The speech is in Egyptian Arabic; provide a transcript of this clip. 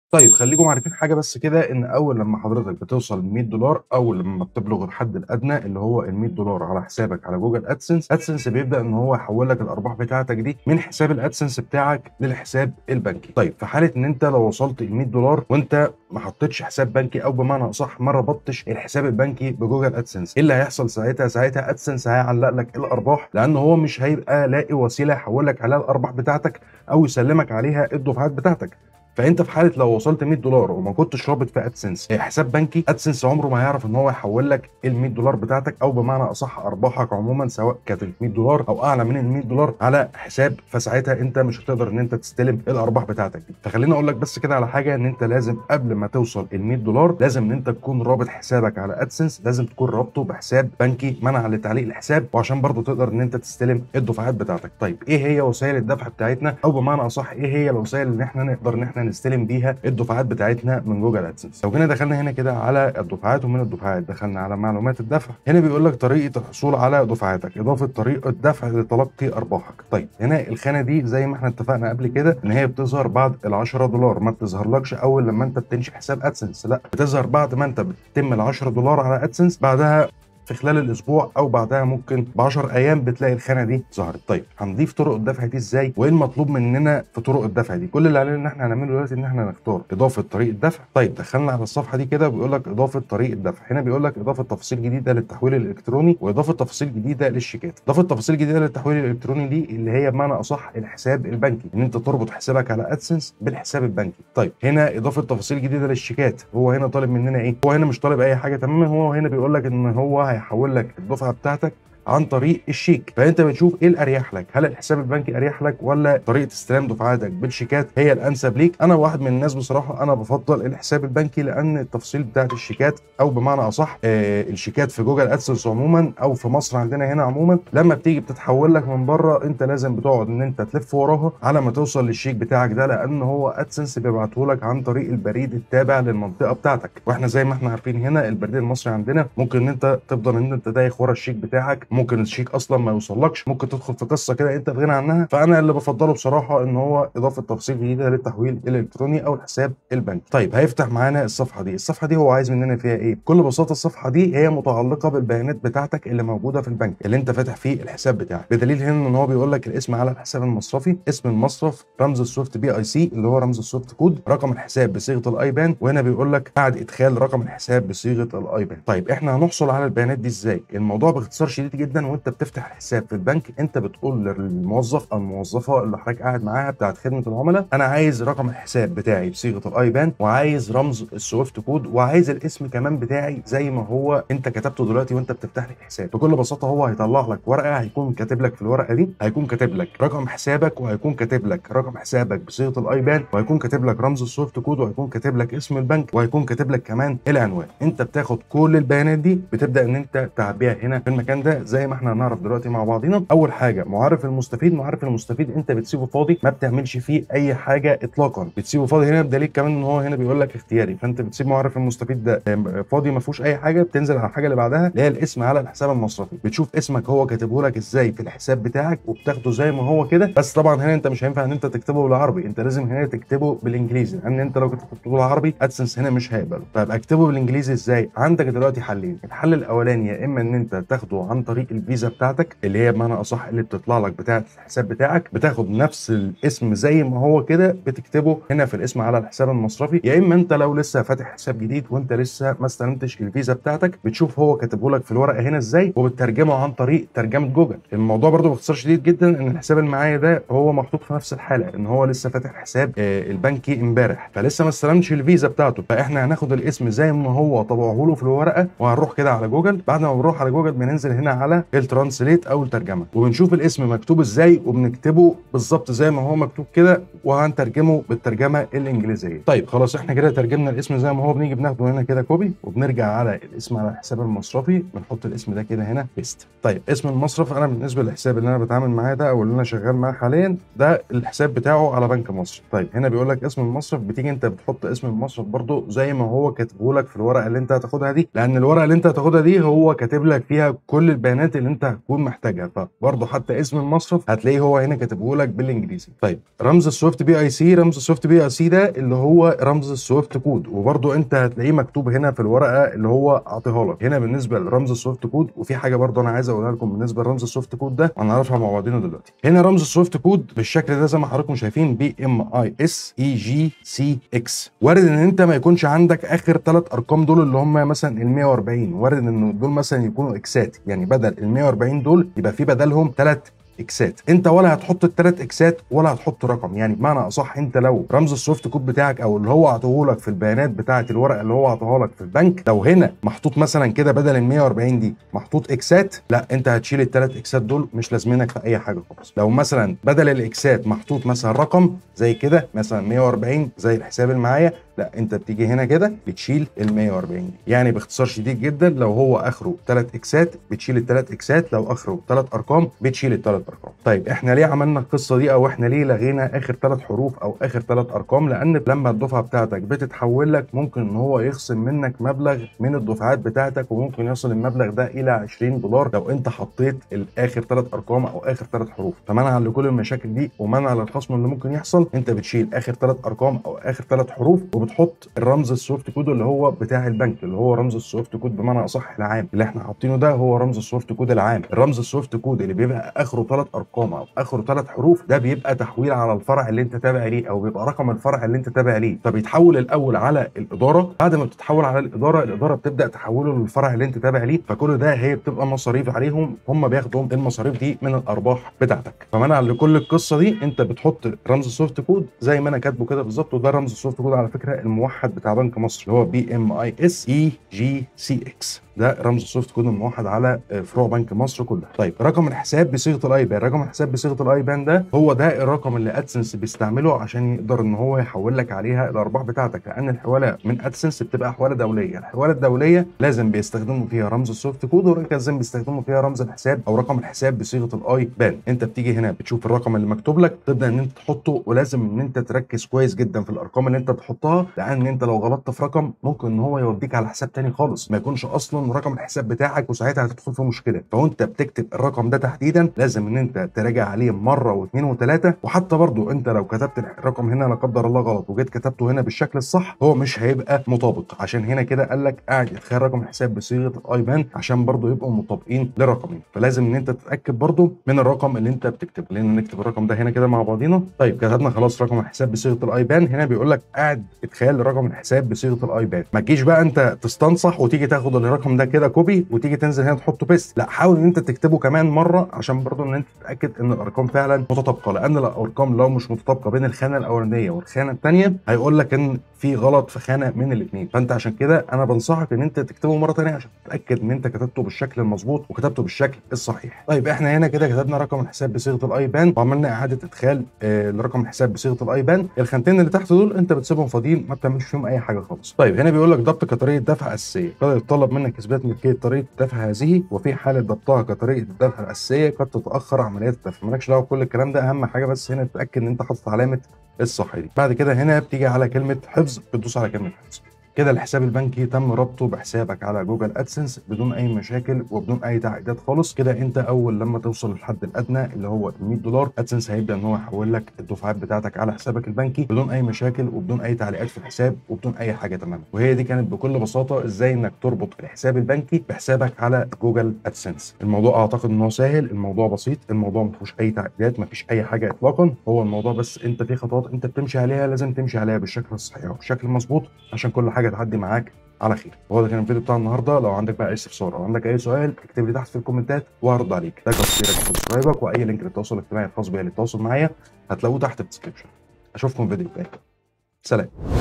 طيب خليكم عارفين حاجه بس كده ان اول لما حضرتك بتوصل 100 دولار او لما بتبلغ الحد الادنى اللي هو ال 100 دولار على حسابك على جوجل ادسنس ادسنس بيبدا ان هو يحول لك الارباح بتاعتك دي من حساب الادسنس بتاعك للحساب البنكي طيب في حاله ان انت لو وصلت ل 100 دولار وانت ما حطيتش حساب بنكي او بمعنى اصح ما ربطتش الحساب البنكي بجوجل ادسنس ايه اللي هيحصل ساعتها ساعتها ادسنس هيعلق لك الارباح لان هو مش هيبقى لاقي وسيله يحول لك عليها الارباح بتاعتك او يسلمك عليها الدفعات بتاعتك فانت في حاله لو وصلت 100 دولار وما كنتش رابط في ادسنس حساب بنكي ادسنس عمره ما هيعرف ان هو يحول لك ال 100 دولار بتاعتك او بمعنى اصح ارباحك عموما سواء كانت 100 دولار او اعلى من ال 100 دولار على حساب فساعتها انت مش هتقدر ان انت تستلم الارباح بتاعتك دي فخليني اقول لك بس كده على حاجه ان انت لازم قبل ما توصل ال 100 دولار لازم ان انت تكون رابط حسابك على ادسنس لازم تكون رابطه بحساب بنكي منع لتعليق الحساب وعشان برضه تقدر ان انت تستلم الدفعات بتاعتك طيب ايه هي وسائل الدفع بتاعتنا او بمعنى اصح ايه هي الوسائل اللي احنا نقدر ان احنا نستلم بيها الدفعات بتاعتنا من جوجل ادسنس لو جينا دخلنا هنا كده على الدفعات ومن الدفعات دخلنا على معلومات الدفع هنا بيقول لك طريقه الحصول على دفعاتك اضافه طريقه دفع لتلقي ارباحك طيب هنا الخانه دي زي ما احنا اتفقنا قبل كده ان هي بتظهر بعد ال 10 دولار ما بتظهرلكش اول لما انت بتنشئ حساب ادسنس لا بتظهر بعد ما انت بتتم ال 10 دولار على ادسنس بعدها في خلال الاسبوع او بعدها ممكن ب 10 ايام بتلاقي الخانه دي ظهرت طيب هنضيف طرق الدفع دي ازاي وايه المطلوب مننا في طرق الدفع دي كل اللي علينا ان احنا هنعمله دلوقتي ان احنا نختار اضافه طريقه دفع طيب دخلنا على الصفحه دي كده بيقول لك اضافه طريقه دفع هنا بيقول لك اضافه تفاصيل جديده للتحويل الالكتروني واضافه تفاصيل جديده للشيكات اضافه تفاصيل جديده للتحويل الالكتروني دي اللي هي بمعنى اصح الحساب البنكي ان انت تربط حسابك على ادسنس بالحساب البنكي طيب هنا اضافه تفاصيل جديده للشيكات هو هنا طالب مننا ايه هو هنا مش طالب اي حاجه تماما هو هنا بيقول لك ان هو هيحول لك الدفعه بتاعتك عن طريق الشيك فانت بتشوف ايه الاريح لك هل الحساب البنكي اريح لك ولا طريقه استلام دفعاتك بالشيكات هي الانسب ليك انا واحد من الناس بصراحه انا بفضل الحساب البنكي لان التفاصيل بتاعت الشيكات او بمعنى اصح آه الشيكات في جوجل ادسنس عموما او في مصر عندنا هنا عموما لما بتيجي بتتحول لك من بره انت لازم بتقعد ان انت تلف وراها على ما توصل للشيك بتاعك ده لان هو ادسنس بيبعته لك عن طريق البريد التابع للمنطقه بتاعتك واحنا زي ما احنا عارفين هنا البريد المصري عندنا ممكن ان انت تفضل ان انت دايخ ورا الشيك بتاعك ممكن الشيك اصلا ما يوصلكش ممكن تدخل في قصه كده انت في غنى عنها فانا اللي بفضله بصراحه ان هو اضافه تفاصيل جديده للتحويل الالكتروني او الحساب البنكي طيب هيفتح معانا الصفحه دي الصفحه دي هو عايز مننا فيها ايه بكل بساطه الصفحه دي هي متعلقه بالبيانات بتاعتك اللي موجوده في البنك اللي انت فاتح فيه الحساب بتاعك بدليل هنا ان هو بيقول لك الاسم على الحساب المصرفي اسم المصرف رمز السويفت بي اي سي اللي هو رمز السويفت كود رقم الحساب بصيغه الايبان وهنا بيقول لك بعد ادخال رقم الحساب بصيغه الايبان طيب احنا هنحصل على البيانات دي ازاي الموضوع باختصار شديد جدا وانت بتفتح الحساب في البنك انت بتقول للموظف او الموظفه اللي حضرتك قاعد معاها بتاعت خدمه العملاء انا عايز رقم الحساب بتاعي بصيغه الايبان وعايز رمز السويفت كود وعايز الاسم كمان بتاعي زي ما هو انت كتبته دلوقتي وانت بتفتح لي الحساب بكل بساطه هو هيطلع لك ورقه هيكون كاتب لك في الورقه دي هيكون كاتب لك رقم حسابك وهيكون كاتب لك رقم حسابك بصيغه الايبان وهيكون كاتب لك رمز السويفت كود وهيكون كاتب لك اسم البنك وهيكون كاتب لك كمان العنوان انت بتاخد كل البيانات دي بتبدا ان انت تعبيها هنا في المكان ده زي ما احنا هنعرف دلوقتي مع بعضينا اول حاجه معرف المستفيد معرف المستفيد انت بتسيبه فاضي ما بتعملش فيه اي حاجه اطلاقا بتسيبه فاضي هنا بدليل كمان ان هو هنا بيقول لك اختياري فانت بتسيب معرف المستفيد ده فاضي ما فيهوش اي حاجه بتنزل على الحاجه اللي بعدها اللي هي الاسم على الحساب المصرفي بتشوف اسمك هو كاتبه لك ازاي في الحساب بتاعك وبتاخده زي ما هو كده بس طبعا هنا انت مش هينفع ان انت تكتبه بالعربي انت لازم هنا تكتبه بالانجليزي لان انت لو كتبته بالعربي ادسنس هنا مش هيقبله طيب اكتبه بالانجليزي ازاي عندك دلوقتي حلين الحل الاولاني يا اما ان انت تاخده عن طريق الفيزا بتاعتك اللي هي بمعنى اصح اللي بتطلع لك بتاعه الحساب بتاعك بتاخد نفس الاسم زي ما هو كده بتكتبه هنا في الاسم على الحساب المصرفي يا اما انت لو لسه فاتح حساب جديد وانت لسه ما استلمتش الفيزا بتاعتك بتشوف هو كاتبه لك في الورقه هنا ازاي وبتترجمه عن طريق ترجمه جوجل الموضوع برده باختصار شديد جدا ان الحساب اللي معايا ده هو محطوط في نفس الحاله ان هو لسه فاتح حساب آه البنكي امبارح فلسه ما استلمش الفيزا بتاعته فاحنا هناخد الاسم زي ما هو طبعه له في الورقه وهنروح كده على جوجل بعد ما بنروح على جوجل بننزل هنا على الترانسليت او الترجمه وبنشوف الاسم مكتوب ازاي وبنكتبه بالظبط زي ما هو مكتوب كده وهنترجمه بالترجمه الانجليزيه طيب خلاص احنا كده ترجمنا الاسم زي ما هو بنيجي بناخده هنا كده كوبي وبنرجع على الاسم على الحساب المصرفي بنحط الاسم ده كده هنا بيست طيب اسم المصرف انا بالنسبه للحساب اللي انا بتعامل معاه ده او اللي انا شغال معاه حاليا ده الحساب بتاعه على بنك مصر طيب هنا بيقول لك اسم المصرف بتيجي انت بتحط اسم المصرف برده زي ما هو كاتبه لك في الورقه اللي انت هتاخدها دي لان الورقه اللي انت هتاخدها دي هو كاتب لك فيها كل البيانات البيانات اللي انت هتكون محتاجها فبرضه حتى اسم المصرف هتلاقيه هو هنا كاتبه لك بالانجليزي طيب رمز السويفت بي اي سي رمز السويفت بي اي سي ده اللي هو رمز السويفت كود وبرضه انت هتلاقيه مكتوب هنا في الورقه اللي هو اعطيها لك هنا بالنسبه لرمز السويفت كود وفي حاجه برضه انا عايز اقولها لكم بالنسبه لرمز السويفت كود ده وهنعرفها مع بعضينا دلوقتي هنا رمز السويفت كود بالشكل ده زي ما حضراتكم شايفين بي ام اي اس اي جي سي اكس وارد ان انت ما يكونش عندك اخر ثلاث ارقام دول اللي هم مثلا ال 140 وارد ان دول مثلا يكونوا اكسات يعني بدل ال 140 دول يبقى في بدلهم ثلاث اكسات انت ولا هتحط الثلاث اكسات ولا هتحط رقم يعني بمعنى اصح انت لو رمز السوفت كود بتاعك او اللي هو عطوه لك في البيانات بتاعه الورقه اللي هو عطوها لك في البنك لو هنا محطوط مثلا كده بدل ال 140 دي محطوط اكسات لا انت هتشيل الثلاث اكسات دول مش لازمينك في اي حاجه خالص لو مثلا بدل الاكسات محطوط مثلا رقم زي كده مثلا 140 زي الحساب اللي معايا لا انت بتيجي هنا كده بتشيل ال 140 دي يعني باختصار شديد جدا لو هو اخره 3 اكسات بتشيل الثلاث اكسات لو اخره 3 ارقام بتشيل الثلاث ارقام طيب احنا ليه عملنا القصه دي او احنا ليه لغينا اخر ثلاث حروف او اخر ثلاث ارقام لان لما الدفعه بتاعتك بتتحول لك ممكن ان هو يخصم منك مبلغ من الدفعات بتاعتك وممكن يصل المبلغ ده الى 20 دولار لو انت حطيت الاخر ثلاث ارقام او اخر ثلاث حروف فمنعا لكل المشاكل دي ومنعا للخصم اللي ممكن يحصل انت بتشيل اخر ثلاث ارقام او اخر ثلاث حروف وبتحط الرمز السوفت كود اللي هو بتاع البنك اللي هو رمز السوفت كود بمعنى اصح العام اللي احنا حاطينه ده هو رمز السوفت كود العام الرمز السوفت كود اللي بيبقى اخره ثلاث ارقام او اخره ثلاث حروف ده بيبقى تحويل على الفرع اللي انت تابع ليه او بيبقى رقم الفرع اللي انت تابع ليه فبيتحول الاول على الاداره بعد ما بتتحول على الاداره الاداره بتبدا تحوله للفرع اللي انت تابع ليه فكل ده هي بتبقى مصاريف عليهم هم بياخدوا المصاريف دي من الارباح بتاعتك فمنع لكل القصه دي انت بتحط رمز السوفت كود زي ما انا كاتبه كده بالظبط وده رمز السوفت كود على فكره الموحد بتاع بنك مصر اللي هو بي ام اي اس اي جي سي اكس ده رمز السوفت كود الموحد على فروع بنك مصر كلها طيب رقم الحساب بصيغه الاي بان رقم الحساب بصيغه الاي بان ده هو ده الرقم اللي ادسنس بيستعمله عشان يقدر ان هو يحول لك عليها الارباح بتاعتك لان الحواله من ادسنس بتبقى حواله دوليه الحواله الدوليه لازم بيستخدموا فيها رمز السوفت كود ولازم بيستخدموا فيها رمز الحساب او رقم الحساب بصيغه الاي بان انت بتيجي هنا بتشوف الرقم اللي مكتوب لك تبدا ان انت تحطه ولازم ان انت تركز كويس جدا في الارقام اللي انت بتحطها لان انت لو غلطت في رقم ممكن ان هو يوديك على حساب تاني خالص ما يكونش اصلا رقم الحساب بتاعك وساعتها هتدخل في مشكله فوانت بتكتب الرقم ده تحديدا لازم ان انت تراجع عليه مره واثنين وثلاثه وحتى برضو انت لو كتبت الرقم هنا لا قدر الله غلط وجيت كتبته هنا بالشكل الصح هو مش هيبقى مطابق عشان هنا كده قال لك قاعد يتخيل رقم الحساب بصيغه الاي بان عشان برضو يبقوا مطابقين لرقمين فلازم ان انت تتاكد برضو من الرقم اللي انت بتكتبه لان نكتب الرقم ده هنا كده مع بعضينا طيب كتبنا خلاص رقم الحساب بصيغه الاي بان هنا بيقول لك قاعد اتخيل رقم الحساب بصيغه الاي بان ما تجيش بقى انت تستنصح وتيجي تاخد الرقم ده كده كوبي وتيجي تنزل هنا تحطه بيست لا حاول ان انت تكتبه كمان مره عشان برضو ان انت تتاكد ان الارقام فعلا متطابقه لان الارقام لو مش متطابقه بين الخانه الاولانيه والخانه الثانيه هيقول لك ان في غلط في خانه من الاثنين فانت عشان كده انا بنصحك ان انت تكتبه مره ثانيه عشان تتاكد ان انت كتبته بالشكل المظبوط وكتبته بالشكل الصحيح طيب احنا هنا كده كتبنا رقم الحساب بصيغه الاي بان وعملنا اعاده ادخال آه لرقم الحساب بصيغه الاي بان الخانتين اللي تحت دول انت بتسيبهم فاضيين ما بتعملش فيهم اي حاجه خالص طيب هنا بيقول لك ضبط كطريقه دفع اساسيه قد يتطلب منك اثبات ملكيه طريقه الدفع هذه وفي حاله ضبطها كطريقه الدفع الاساسيه قد تتاخر عمليات الدفع مالكش دعوه بكل الكلام ده اهم حاجه بس هنا تتاكد ان انت حاطط علامه الصح دي بعد كده هنا بتيجي على كلمه حفظ بتدوس على كلمه حفظ كده الحساب البنكي تم ربطه بحسابك على جوجل ادسنس بدون اي مشاكل وبدون اي تعقيدات خالص كده انت اول لما توصل للحد الادنى اللي هو ال 100 دولار ادسنس هيبدا ان هو يحول لك الدفعات بتاعتك على حسابك البنكي بدون اي مشاكل وبدون اي تعليقات في الحساب وبدون اي حاجه تماما وهي دي كانت بكل بساطه ازاي انك تربط الحساب البنكي بحسابك على جوجل ادسنس الموضوع اعتقد ان هو سهل الموضوع بسيط الموضوع ما فيهوش اي تعقيدات ما فيش اي حاجه اطلاقا هو الموضوع بس انت في خطوات انت بتمشي عليها لازم تمشي عليها بالشكل الصحيح وبالشكل المظبوط عشان كل حاجه تعدي معاك على خير وهو ده كان الفيديو بتاع النهارده لو عندك بقى اي استفسار او عندك اي سؤال اكتب لي تحت في الكومنتات وهرد عليك لايك وتشترك وسبسكرايبك واي لينك للتواصل الاجتماعي الخاص بيا للتواصل معايا هتلاقوه تحت في الديسكربشن اشوفكم في فيديو جاي سلام